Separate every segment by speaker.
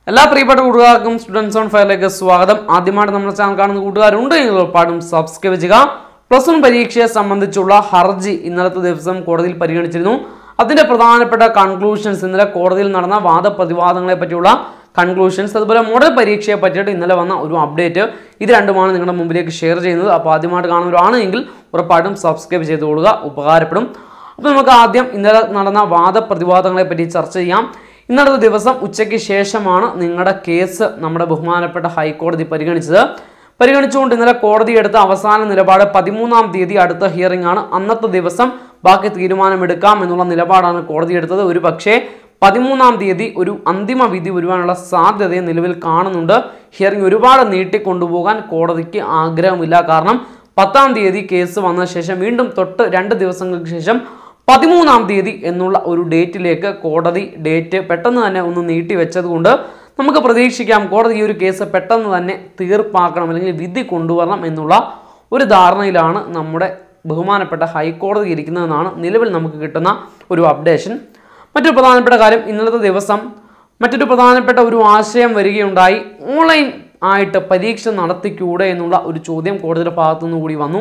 Speaker 1: എല്ലാ പ്രിയപ്പെട്ട കൂട്ടുകാർക്കും സ്റ്റുഡൻസ് ഓൺ ഫയറിലേക്ക് സ്വാഗതം ആദ്യമായിട്ട് നമ്മുടെ ചാനൽ കാണുന്ന കൂട്ടുകാരുണ്ട് എങ്കിൽ ഉറപ്പാടും സബ്സ്ക്രൈബ് ചെയ്യുക പ്ലസ് വൺ പരീക്ഷയെ സംബന്ധിച്ചുള്ള ഹർജി ഇന്നലത്തെ ദിവസം കോടതിയിൽ പരിഗണിച്ചിരുന്നു അതിന്റെ പ്രധാനപ്പെട്ട കൺക്ലൂഷൻസ് ഇന്നലെ കോടതിയിൽ നടന്ന വാദപ്രതിവാദങ്ങളെ പറ്റിയുള്ള കൺക്ലൂഷൻസ് അതുപോലെ മോഡൽ പരീക്ഷയെ പറ്റിയിട്ട് ഇന്നലെ വന്ന ഒരു അപ്ഡേറ്റ് ഇത് രണ്ടുമാണ് നിങ്ങളുടെ മുമ്പിലേക്ക് ഷെയർ ചെയ്യുന്നത് അപ്പോൾ ആദ്യമായിട്ട് കാണുന്നവരാണ് എങ്കിൽ ഉറപ്പായിട്ടും സബ്സ്ക്രൈബ് ചെയ്ത് കൊടുക്കുക ഉപകാരപ്പെടും അപ്പോൾ നമുക്ക് ആദ്യം ഇന്നലെ നടന്ന വാദപ്രതിവാദങ്ങളെ പറ്റി ചർച്ച ചെയ്യാം ഇന്നത്തെ ദിവസം ഉച്ചയ്ക്ക് ശേഷമാണ് നിങ്ങളുടെ കേസ് നമ്മുടെ ബഹുമാനപ്പെട്ട ഹൈക്കോടതി പരിഗണിച്ചത് പരിഗണിച്ചുകൊണ്ട് ഇന്നലെ കോടതി എടുത്ത അവസാന നിലപാട് പതിമൂന്നാം തീയതി അടുത്ത ഹിയറിംഗ് ആണ് അന്നത്തെ ദിവസം ബാക്കി തീരുമാനമെടുക്കാം എന്നുള്ള നിലപാടാണ് കോടതി എടുത്തത് ഒരു പക്ഷേ പതിമൂന്നാം തീയതി ഒരു അന്തിമ വിധി വരുവാനുള്ള സാധ്യതയെ നിലവിൽ കാണുന്നുണ്ട് ഹിയറിംഗ് ഒരുപാട് നീട്ടിക്കൊണ്ടുപോകാൻ കോടതിക്ക് ആഗ്രഹമില്ല കാരണം പത്താം തീയതി കേസ് വന്ന ശേഷം വീണ്ടും തൊട്ട് രണ്ട് ദിവസങ്ങൾക്ക് ശേഷം പതിമൂന്നാം തീയതി എന്നുള്ള ഒരു ഡേറ്റിലേക്ക് കോടതി ഡേറ്റ് പെട്ടെന്ന് തന്നെ ഒന്ന് നീട്ടി വെച്ചതുകൊണ്ട് നമുക്ക് പ്രതീക്ഷിക്കാം കോടതി ഈ ഒരു കേസ് പെട്ടെന്ന് തന്നെ തീർപ്പാക്കണം അല്ലെങ്കിൽ വിധി കൊണ്ടുവരണം എന്നുള്ള ഒരു ധാരണയിലാണ് നമ്മുടെ ബഹുമാനപ്പെട്ട ഹൈക്കോടതി ഇരിക്കുന്നതെന്നാണ് നിലവിൽ നമുക്ക് കിട്ടുന്ന ഒരു അപ്ഡേഷൻ മറ്റൊരു പ്രധാനപ്പെട്ട കാര്യം ഇന്നലത്തെ ദിവസം മറ്റൊരു പ്രധാനപ്പെട്ട ഒരു ആശയം വരികയുണ്ടായി ഓൺലൈൻ ആയിട്ട് പരീക്ഷ നടത്തിക്കൂടെ എന്നുള്ള ഒരു ചോദ്യം കോടതിയുടെ ഭാഗത്തുനിന്ന് കൂടി വന്നു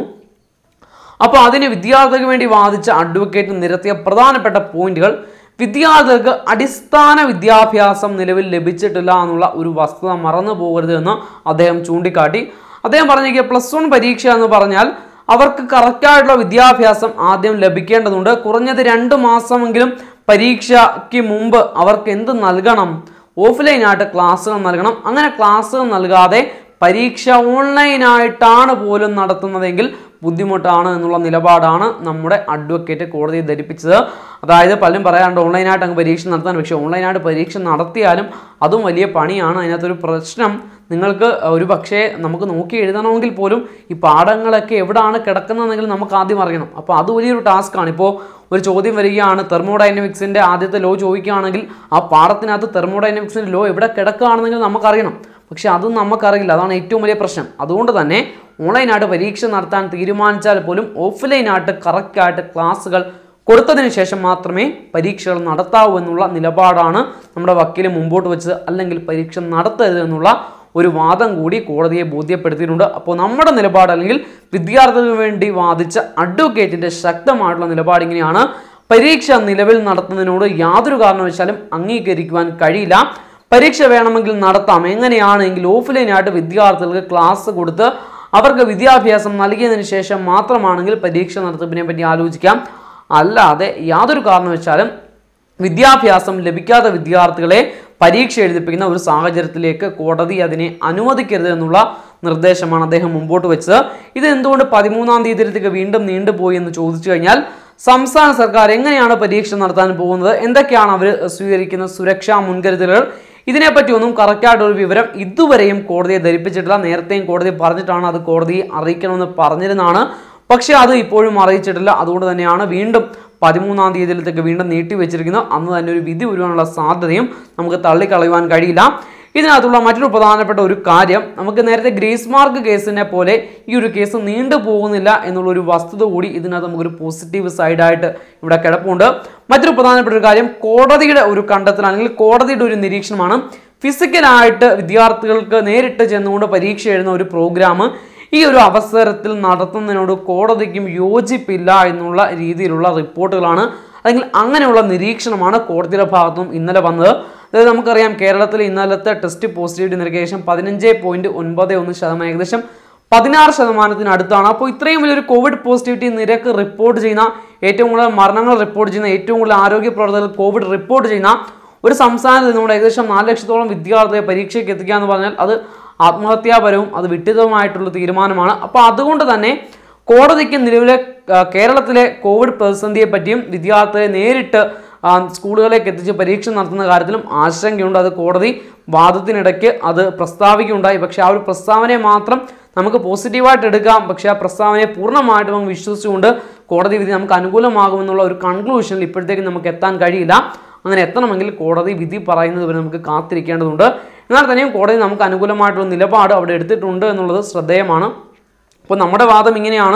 Speaker 1: അപ്പോൾ അതിന് വിദ്യാർത്ഥികൾക്ക് വേണ്ടി വാദിച്ച അഡ്വക്കേറ്റ് നിരത്തിയ പ്രധാനപ്പെട്ട പോയിന്റുകൾ വിദ്യാർത്ഥികൾക്ക് അടിസ്ഥാന വിദ്യാഭ്യാസം നിലവിൽ ലഭിച്ചിട്ടില്ല എന്നുള്ള ഒരു വസ്തുത മറന്നു പോകരുത് എന്ന് അദ്ദേഹം ചൂണ്ടിക്കാട്ടി അദ്ദേഹം പറഞ്ഞിരിക്കുക പ്ലസ് വൺ പരീക്ഷ എന്ന് പറഞ്ഞാൽ അവർക്ക് കറക്റ്റായിട്ടുള്ള വിദ്യാഭ്യാസം ആദ്യം ലഭിക്കേണ്ടതുണ്ട് കുറഞ്ഞത് രണ്ട് മാസമെങ്കിലും പരീക്ഷയ്ക്ക് മുമ്പ് അവർക്ക് എന്ത് നൽകണം ഓഫ്ലൈനായിട്ട് ക്ലാസ്സുകൾ നൽകണം അങ്ങനെ ക്ലാസ്സുകൾ നൽകാതെ പരീക്ഷ ഓൺലൈനായിട്ടാണ് പോലും നടത്തുന്നതെങ്കിൽ ബുദ്ധിമുട്ടാണ് എന്നുള്ള നിലപാടാണ് നമ്മുടെ അഡ്വക്കേറ്റ് കോടതിയെ ധരിപ്പിച്ചത് അതായത് പലരും പറയാറുണ്ട് ഓൺലൈനായിട്ട് അങ്ങ് പരീക്ഷ നടത്താൻ പക്ഷേ ഓൺലൈനായിട്ട് പരീക്ഷ നടത്തിയാലും അതും വലിയ പണിയാണ് അതിനകത്തൊരു പ്രശ്നം നിങ്ങൾക്ക് ഒരു പക്ഷേ നമുക്ക് നോക്കി എഴുതണമെങ്കിൽ പോലും ഈ പാഠങ്ങളൊക്കെ എവിടെയാണ് കിടക്കുന്നതെങ്കിൽ നമുക്ക് ആദ്യം അറിയണം അപ്പോൾ അത് വലിയൊരു ടാസ്ക്കാണ് ഇപ്പോൾ ഒരു ചോദ്യം വരികയാണ് തെർമോഡൈനമിക്സിൻ്റെ ആദ്യത്തെ ലോ ചോദിക്കുകയാണെങ്കിൽ ആ പാഠത്തിനകത്ത് തെർമോഡൈനമിക്സിൻ്റെ ലോ എവിടെ കിടക്കുകയാണെന്നെങ്കിൽ നമുക്കറിയണം പക്ഷെ അതും നമുക്കറിയില്ല അതാണ് ഏറ്റവും വലിയ പ്രശ്നം അതുകൊണ്ട് തന്നെ ഓൺലൈനായിട്ട് പരീക്ഷ നടത്താൻ തീരുമാനിച്ചാൽ പോലും ഓഫ്ലൈനായിട്ട് കറക്റ്റായിട്ട് ക്ലാസ്സുകൾ കൊടുത്തതിന് ശേഷം മാത്രമേ പരീക്ഷകൾ നടത്താവൂ എന്നുള്ള നിലപാടാണ് നമ്മുടെ വക്കീൽ മുമ്പോട്ട് വെച്ചത് അല്ലെങ്കിൽ പരീക്ഷ നടത്തരുത് എന്നുള്ള ഒരു വാദം കൂടി കോടതിയെ ബോധ്യപ്പെടുത്തിയിട്ടുണ്ട് അപ്പോൾ നമ്മുടെ നിലപാട് അല്ലെങ്കിൽ വിദ്യാർത്ഥികൾക്ക് വേണ്ടി വാദിച്ച അഡ്വക്കേറ്റിന്റെ ശക്തമായിട്ടുള്ള നിലപാട് ഇങ്ങനെയാണ് പരീക്ഷ നിലവിൽ നടത്തുന്നതിനോട് യാതൊരു കാരണവശാലും അംഗീകരിക്കുവാൻ കഴിയില്ല പരീക്ഷ വേണമെങ്കിൽ നടത്താം എങ്ങനെയാണെങ്കിൽ ഓഫ്ലൈനായിട്ട് വിദ്യാർത്ഥികൾക്ക് ക്ലാസ് കൊടുത്ത് അവർക്ക് വിദ്യാഭ്യാസം നൽകിയതിന് ശേഷം മാത്രമാണെങ്കിൽ പരീക്ഷ നടത്തിപ്പിനെ പറ്റി ആലോചിക്കാം അല്ലാതെ യാതൊരു കാരണവശാലും വിദ്യാഭ്യാസം ലഭിക്കാത്ത വിദ്യാർത്ഥികളെ പരീക്ഷ എഴുതിപ്പിക്കുന്ന ഒരു സാഹചര്യത്തിലേക്ക് കോടതി അതിനെ അനുവദിക്കരുത് എന്നുള്ള നിർദ്ദേശമാണ് അദ്ദേഹം മുമ്പോട്ട് വെച്ചത് ഇത് എന്തുകൊണ്ട് പതിമൂന്നാം തീയതിയിലേക്ക് വീണ്ടും നീണ്ടുപോയി എന്ന് ചോദിച്ചു കഴിഞ്ഞാൽ സംസ്ഥാന സർക്കാർ എങ്ങനെയാണ് പരീക്ഷ നടത്താൻ പോകുന്നത് എന്തൊക്കെയാണ് അവർ സ്വീകരിക്കുന്ന സുരക്ഷാ മുൻകരുതലുകൾ ഇതിനെപ്പറ്റി ഒന്നും കറക്റ്റായിട്ടൊരു വിവരം ഇതുവരെയും കോടതിയെ ധരിപ്പിച്ചിട്ടില്ല നേരത്തെയും കോടതി പറഞ്ഞിട്ടാണ് അത് കോടതിയെ അറിയിക്കണമെന്ന് പറഞ്ഞിരുന്നതാണ് പക്ഷേ അത് ഇപ്പോഴും അറിയിച്ചിട്ടില്ല അതുകൊണ്ട് തന്നെയാണ് വീണ്ടും പതിമൂന്നാം തീയതിയിലത്തേക്ക് വീണ്ടും നീട്ടി വെച്ചിരിക്കുന്നത് അന്ന് തന്നെ ഒരു വിധി വരുവാനുള്ള സാധ്യതയും നമുക്ക് തള്ളിക്കളയുവാൻ കഴിയില്ല ഇതിനകത്തുള്ള മറ്റൊരു പ്രധാനപ്പെട്ട ഒരു കാര്യം നമുക്ക് നേരത്തെ ഗ്രേസ് മാർക്ക് കേസിനെ പോലെ ഈ ഒരു കേസ് നീണ്ടു പോകുന്നില്ല എന്നുള്ളൊരു വസ്തുത കൂടി ഇതിനകത്ത് നമുക്കൊരു പോസിറ്റീവ് സൈഡായിട്ട് ഇവിടെ കിടപ്പുണ്ട് മറ്റൊരു പ്രധാനപ്പെട്ട ഒരു കാര്യം കോടതിയുടെ ഒരു കണ്ടെത്തൽ അല്ലെങ്കിൽ കോടതിയുടെ ഒരു നിരീക്ഷണമാണ് ഫിസിക്കലായിട്ട് വിദ്യാർത്ഥികൾക്ക് നേരിട്ട് ചെന്നുകൊണ്ട് പരീക്ഷ എഴുതുന്ന ഒരു പ്രോഗ്രാം ഈ ഒരു അവസരത്തിൽ നടത്തുന്നതിനോട് കോടതിക്കും യോജിപ്പില്ല എന്നുള്ള രീതിയിലുള്ള റിപ്പോർട്ടുകളാണ് അല്ലെങ്കിൽ അങ്ങനെയുള്ള നിരീക്ഷണമാണ് കോടതിയുടെ ഭാഗത്തും ഇന്നലെ വന്നത് അതായത് നമുക്കറിയാം കേരളത്തിൽ ഇന്നലത്തെ ടെസ്റ്റ് പോസിറ്റിവിറ്റി നിരക്ക് ഏകദേശം പതിനഞ്ച് പോയിന്റ് ഒൻപത് ഒന്ന് ശതമാനം ഏകദേശം പതിനാറ് ശതമാനത്തിനടുത്താണ് അപ്പോൾ ഇത്രയും വലിയൊരു കോവിഡ് പോസിറ്റിവിറ്റി നിരക്ക് റിപ്പോർട്ട് ചെയ്യുന്ന ഏറ്റവും കൂടുതൽ മരണങ്ങൾ റിപ്പോർട്ട് ചെയ്യുന്ന ഏറ്റവും കൂടുതൽ ആരോഗ്യ പ്രവർത്തകർ കോവിഡ് റിപ്പോർട്ട് ചെയ്യുന്ന ഒരു സംസ്ഥാനത്ത് നിന്നുകൊണ്ട് ഏകദേശം നാല് ലക്ഷത്തോളം വിദ്യാർത്ഥിയെ പരീക്ഷയ്ക്ക് എത്തിക്കുക എന്ന് പറഞ്ഞാൽ അത് ആത്മഹത്യാപരവും അത് വിട്ടിതമായിട്ടുള്ള തീരുമാനമാണ് അപ്പോൾ അതുകൊണ്ട് തന്നെ കോടതിക്ക് നിലവിലെ ആ, കേരളത്തിലെ കോവിഡ് പ്രതിസന്ധിയെ പറ്റിയും വിദ്യാർത്ഥികളെ നേരിട്ട് ആ, സ്കൂളുകളിലേക്ക് എത്തിച്ച് പരീക്ഷ നടത്തുന്ന കാര്യത്തിലും ആശങ്കയുണ്ട് അത് കോടതി വാദത്തിനിടയ്ക്ക് അത് പ്രസ്താവിക്കുകയുണ്ടായി പക്ഷേ ആ ഒരു പ്രസ്താവനയെ മാത്രം നമുക്ക് പോസിറ്റീവായിട്ട് എടുക്കാം പക്ഷേ ആ പ്രസ്താവനയെ പൂർണ്ണമായിട്ടും അങ്ങ് വിശ്വസിച്ചുകൊണ്ട് കോടതി വിധി നമുക്ക് അനുകൂലമാകുമെന്നുള്ള ഒരു കൺക്ലൂഷനിൽ ഇപ്പോഴത്തേക്ക് നമുക്ക് എത്താൻ കഴിയില്ല അങ്ങനെ എത്തണമെങ്കിൽ കോടതി വിധി പറയുന്നത് വരെ നമുക്ക് കാത്തിരിക്കേണ്ടതുണ്ട് എന്നാൽ തന്നെയും കോടതി നമുക്ക് അനുകൂലമായിട്ടുള്ള നിലപാട് അവിടെ എടുത്തിട്ടുണ്ട് എന്നുള്ളത് ശ്രദ്ധേയമാണ് അപ്പോൾ നമ്മുടെ വാദം ഇങ്ങനെയാണ്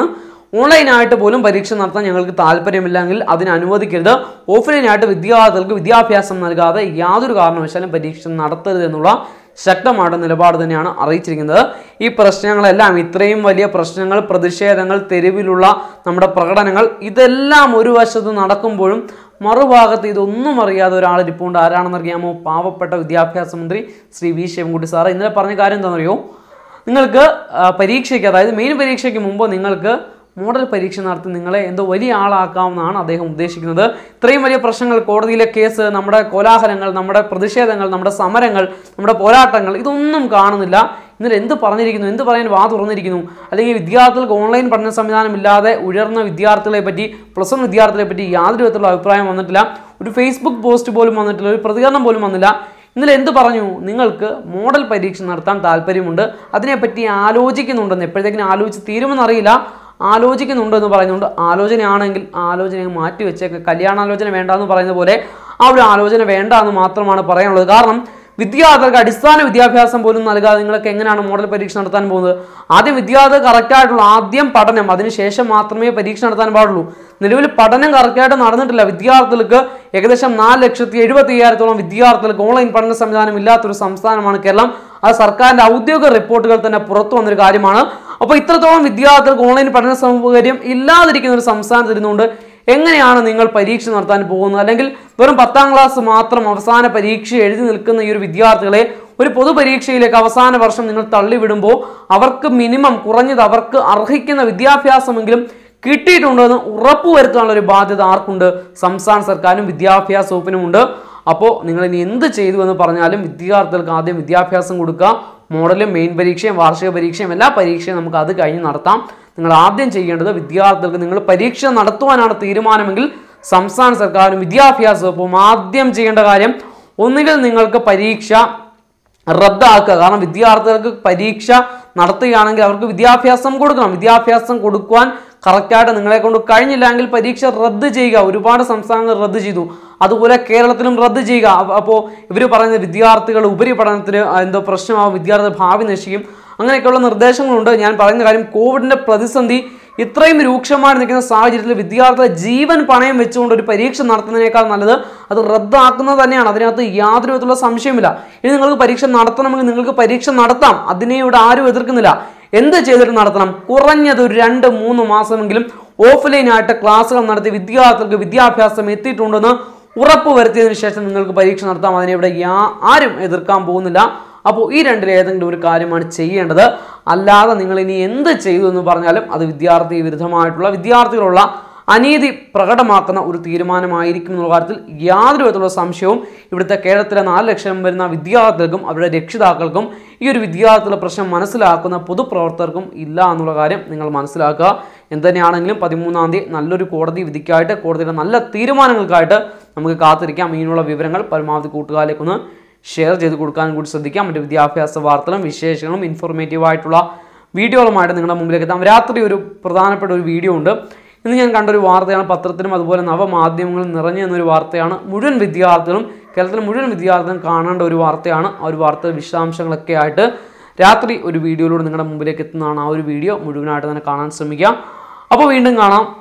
Speaker 1: ഓൺലൈനായിട്ട് പോലും പരീക്ഷ നടത്താൻ ഞങ്ങൾക്ക് താല്പര്യമില്ലെങ്കിൽ അതിന് അനുവദിക്കരുത് ഓഫ്ലൈനായിട്ട് വിദ്യാർത്ഥികൾക്ക് വിദ്യാഭ്യാസം നൽകാതെ യാതൊരു കാരണവശാലും പരീക്ഷ നടത്തരുത് എന്നുള്ള ശക്തമായിട്ട് നിലപാട് തന്നെയാണ് അറിയിച്ചിരിക്കുന്നത് ഈ പ്രശ്നങ്ങളെല്ലാം ഇത്രയും വലിയ പ്രശ്നങ്ങൾ പ്രതിഷേധങ്ങൾ തെരുവിലുള്ള നമ്മുടെ പ്രകടനങ്ങൾ ഇതെല്ലാം ഒരു വശത്ത് നടക്കുമ്പോഴും മറുഭാഗത്ത് ഇതൊന്നും അറിയാതെ ഒരാൾ ഇരിപ്പുണ്ട് ആരാണെന്നറിയാമോ പാവപ്പെട്ട വിദ്യാഭ്യാസ മന്ത്രി ശ്രീ വി ശിവൻകുട്ടി സാറ് ഇന്നലെ പറഞ്ഞ കാര്യം എന്താണെന്നറിയോ നിങ്ങൾക്ക് ആ, പരീക്ഷയ്ക്ക് അതായത് മെയിൻ പരീക്ഷയ്ക്ക് മുമ്പ് നിങ്ങൾക്ക് മോഡൽ പരീക്ഷ നടത്തി നിങ്ങളെ എന്തോ വലിയ ആളാക്കാമെന്നാണ് അദ്ദേഹം ഉദ്ദേശിക്കുന്നത് ഇത്രയും വലിയ പ്രശ്നങ്ങൾ കോടതിയിലെ കേസ് നമ്മുടെ കോലാഹലങ്ങൾ നമ്മുടെ പ്രതിഷേധങ്ങൾ നമ്മുടെ സമരങ്ങൾ നമ്മുടെ പോരാട്ടങ്ങൾ ഇതൊന്നും കാണുന്നില്ല ഇന്നലെ എന്ത് പറഞ്ഞിരിക്കുന്നു എന്ത് പറയാൻ വാ തുറന്നിരിക്കുന്നു അല്ലെങ്കിൽ വിദ്യാർത്ഥികൾക്ക് ഓൺലൈൻ പഠന സംവിധാനം ഇല്ലാതെ ഉയർന്ന വിദ്യാർത്ഥികളെ പറ്റി പ്ലസ് വൺ വിദ്യാർത്ഥികളെ പറ്റി യാതൊരു വിധത്തിലുള്ള അഭിപ്രായം വന്നിട്ടില്ല ഒരു ഫേസ്ബുക്ക് പോസ്റ്റ് പോലും വന്നിട്ടില്ല ഒരു പ്രതികരണം പോലും വന്നില്ല ഇന്നലെ എന്ത് പറഞ്ഞു നിങ്ങൾക്ക് മോഡൽ പരീക്ഷ നടത്താൻ താല്പര്യമുണ്ട് അതിനെപ്പറ്റി ആലോചിക്കുന്നുണ്ടെന്ന് എപ്പോഴത്തേക്കിനും ആലോചിച്ച് തീരുമെന്നറിയില്ല ആലോചിക്കുന്നുണ്ട് എന്ന് പറയുന്നുണ്ട് ആലോചനയാണെങ്കിൽ ആലോചന അങ്ങ് മാറ്റി വെച്ചേക്ക് കല്യാണാലോചന വേണ്ട എന്ന് പറയുന്ന പോലെ ആ ഒരു ആലോചന വേണ്ട എന്ന് മാത്രമാണ് പറയാനുള്ളത് കാരണം വിദ്യാർത്ഥികൾക്ക് അടിസ്ഥാന വിദ്യാഭ്യാസം പോലും നൽകാതെ നിങ്ങൾക്ക് എങ്ങനെയാണ് മോഡൽ പരീക്ഷ നടത്താൻ പോകുന്നത് ആദ്യം വിദ്യാർത്ഥികൾ കറക്റ്റായിട്ടുള്ള ആദ്യം പഠനം അതിനുശേഷം മാത്രമേ പരീക്ഷ നടത്താൻ പാടുള്ളൂ നിലവിൽ പഠനം കറക്റ്റായിട്ട് നടന്നിട്ടില്ല വിദ്യാർത്ഥികൾക്ക് ഏകദേശം നാല് ലക്ഷത്തി എഴുപത്തി അയ്യായിരത്തോളം വിദ്യാർത്ഥികൾക്ക് ഓൺലൈൻ പഠന സംവിധാനം ഇല്ലാത്തൊരു സംസ്ഥാനമാണ് കേരളം അത് സർക്കാരിന്റെ ഔദ്യോഗിക റിപ്പോർട്ടുകൾ തന്നെ പുറത്തു വന്നൊരു കാര്യമാണ് അപ്പോൾ ഇത്രത്തോളം വിദ്യാർത്ഥികൾക്ക് ഓൺലൈൻ പഠന സൗകര്യം ഇല്ലാതിരിക്കുന്ന ഒരു സംസ്ഥാനത്തിരുന്നുകൊണ്ട് എങ്ങനെയാണ് നിങ്ങൾ പരീക്ഷ നടത്താൻ പോകുന്നത് അല്ലെങ്കിൽ വെറും പത്താം ക്ലാസ് മാത്രം അവസാന പരീക്ഷ എഴുതി നിൽക്കുന്ന ഈ ഒരു വിദ്യാർത്ഥികളെ ഒരു പൊതുപരീക്ഷയിലേക്ക് അവസാന വർഷം നിങ്ങൾ തള്ളിവിടുമ്പോൾ അവർക്ക് മിനിമം കുറഞ്ഞത് അവർക്ക് അർഹിക്കുന്ന വിദ്യാഭ്യാസമെങ്കിലും കിട്ടിയിട്ടുണ്ടോ എന്ന് ഉറപ്പുവരുത്താനുള്ള ഒരു ബാധ്യത ആർക്കുണ്ട് സംസ്ഥാന സർക്കാരും വിദ്യാഭ്യാസ വകുപ്പിനുമുണ്ട് അപ്പോൾ നിങ്ങൾ ഇനി എന്ത് ചെയ്തു എന്ന് പറഞ്ഞാലും വിദ്യാർത്ഥികൾക്ക് ആദ്യം വിദ്യാഭ്യാസം കൊടുക്കുക മോഡലും മെയിൻ പരീക്ഷയും വാർഷിക പരീക്ഷയും എല്ലാ പരീക്ഷയും നമുക്ക് അത് കഴിഞ്ഞ് നടത്താം നിങ്ങൾ ആദ്യം ചെയ്യേണ്ടത് വിദ്യാർത്ഥികൾക്ക് നിങ്ങൾ പരീക്ഷ നടത്തുവാനാണ് തീരുമാനമെങ്കിൽ സംസ്ഥാന സർക്കാരും വിദ്യാഭ്യാസ വകുപ്പും ആദ്യം ചെയ്യേണ്ട കാര്യം ഒന്നുകിൽ നിങ്ങൾക്ക് പരീക്ഷ റദ്ദാക്കുക കാരണം വിദ്യാർത്ഥികൾക്ക് പരീക്ഷ നടത്തുകയാണെങ്കിൽ അവർക്ക് വിദ്യാഭ്യാസം കൊടുക്കണം വിദ്യാഭ്യാസം കൊടുക്കുവാൻ കറക്റ്റായിട്ട് നിങ്ങളെ കൊണ്ട് കഴിഞ്ഞില്ലെങ്കിൽ പരീക്ഷ റദ്ദ് ചെയ്യുക ഒരുപാട് സംസ്ഥാനങ്ങൾ റദ്ദ് ചെയ്തു അതുപോലെ കേരളത്തിലും റദ്ദ് ചെയ്യുക അപ്പോൾ ഇവർ പറയുന്ന വിദ്യാർത്ഥികൾ ഉപരിപഠനത്തിന് എന്തോ പ്രശ്നമാവും വിദ്യാർത്ഥി ഭാവി നശിക്കും അങ്ങനെയൊക്കെയുള്ള നിർദ്ദേശങ്ങളുണ്ട് ഞാൻ പറയുന്ന കാര്യം കോവിഡിന്റെ പ്രതിസന്ധി ഇത്രയും രൂക്ഷമായി നിൽക്കുന്ന സാഹചര്യത്തിൽ വിദ്യാർത്ഥികളുടെ ജീവൻ പണയം വെച്ചുകൊണ്ട് ഒരു പരീക്ഷ നടത്തുന്നതിനേക്കാൾ നല്ലത് അത് റദ്ദാക്കുന്നത് തന്നെയാണ് അതിനകത്ത് യാതൊരു വിധത്തിലുള്ള സംശയമില്ല ഇനി നിങ്ങൾക്ക് പരീക്ഷ നടത്തണമെങ്കിൽ നിങ്ങൾക്ക് പരീക്ഷ നടത്താം അതിനെ ഇവിടെ ആരും എതിർക്കുന്നില്ല എന്ത് ചെയ്തിട്ട് നടത്തണം കുറഞ്ഞത് ഒരു രണ്ട് മൂന്ന് മാസമെങ്കിലും ഓഫ്ലൈനായിട്ട് ക്ലാസ്സുകൾ നടത്തി വിദ്യാർത്ഥികൾക്ക് വിദ്യാഭ്യാസം എത്തിയിട്ടുണ്ടെന്ന് ഉറപ്പ് വരുത്തിയതിനു ശേഷം നിങ്ങൾക്ക് പരീക്ഷ നടത്താം അതിനെ ഇവിടെ യാ- ആരും എതിർക്കാൻ പോകുന്നില്ല അപ്പോൾ ഈ രണ്ടിൽ ഏതെങ്കിലും ഒരു കാര്യമാണ് ചെയ്യേണ്ടത് അല്ലാതെ നിങ്ങൾ ഇനി എന്ത് ചെയ്തു എന്ന് പറഞ്ഞാലും അത് വിദ്യാർത്ഥി വിരുദ്ധമായിട്ടുള്ള വിദ്യാർത്ഥികളുള്ള അനീതി പ്രകടമാക്കുന്ന ഒരു തീരുമാനമായിരിക്കും എന്നുള്ള കാര്യത്തിൽ യാതൊരു വിധത്തിലുള്ള സംശയവും ഇവിടുത്തെ കേരളത്തിലെ നാല് ലക്ഷം വരുന്ന വിദ്യാർത്ഥികൾക്കും അവരുടെ രക്ഷിതാക്കൾക്കും ഈ ഒരു വിദ്യാർത്ഥികളുടെ പ്രശ്നം മനസ്സിലാക്കുന്ന പൊതുപ്രവർത്തകർക്കും ഇല്ല എന്നുള്ള കാര്യം നിങ്ങൾ മനസ്സിലാക്കുക എന്തുതന്നെയാണെങ്കിലും പതിമൂന്നാം തീയതി നല്ലൊരു കോടതി വിധിക്കായിട്ട് കോടതിയുടെ നല്ല തീരുമാനങ്ങൾക്കായിട്ട് നമുക്ക് കാത്തിരിക്കാം ഇങ്ങനെയുള്ള വിവരങ്ങൾ പരമാവധി കൂട്ടുകാരിലേക്കൊന്ന് ഷെയർ ചെയ്ത് കൊടുക്കാനും കൂടി ശ്രദ്ധിക്കാം മറ്റ് വിദ്യാഭ്യാസ വാർത്തകളും വിശേഷങ്ങളും ഇൻഫോർമേറ്റീവ് ആയിട്ടുള്ള വീഡിയോകളുമായിട്ട് നിങ്ങളുടെ മുമ്പിലേക്ക് എത്താം രാത്രി ഒരു പ്രധാനപ്പെട്ട ഒരു വീഡിയോ ഉണ്ട് ഇന്ന് ഞാൻ കണ്ട ഒരു വാർത്തയാണ് പത്രത്തിലും അതുപോലെ നവമാധ്യമങ്ങളും നിറഞ്ഞു നിന്നൊരു വാർത്തയാണ് മുഴുവൻ വിദ്യാർത്ഥികളും കേരളത്തിലെ മുഴുവൻ വിദ്യാർത്ഥികളും കാണേണ്ട ഒരു വാർത്തയാണ് ആ ഒരു വാർത്ത വിശദാംശങ്ങളൊക്കെ ആയിട്ട് രാത്രി ഒരു വീഡിയോയിലൂടെ നിങ്ങളുടെ മുമ്പിലേക്ക് എത്തുന്നതാണ് ആ ഒരു വീഡിയോ മുഴുവനായിട്ട് തന്നെ കാണാൻ ശ്രമിക്കാം അപ്പോൾ വീണ്ടും കാണാം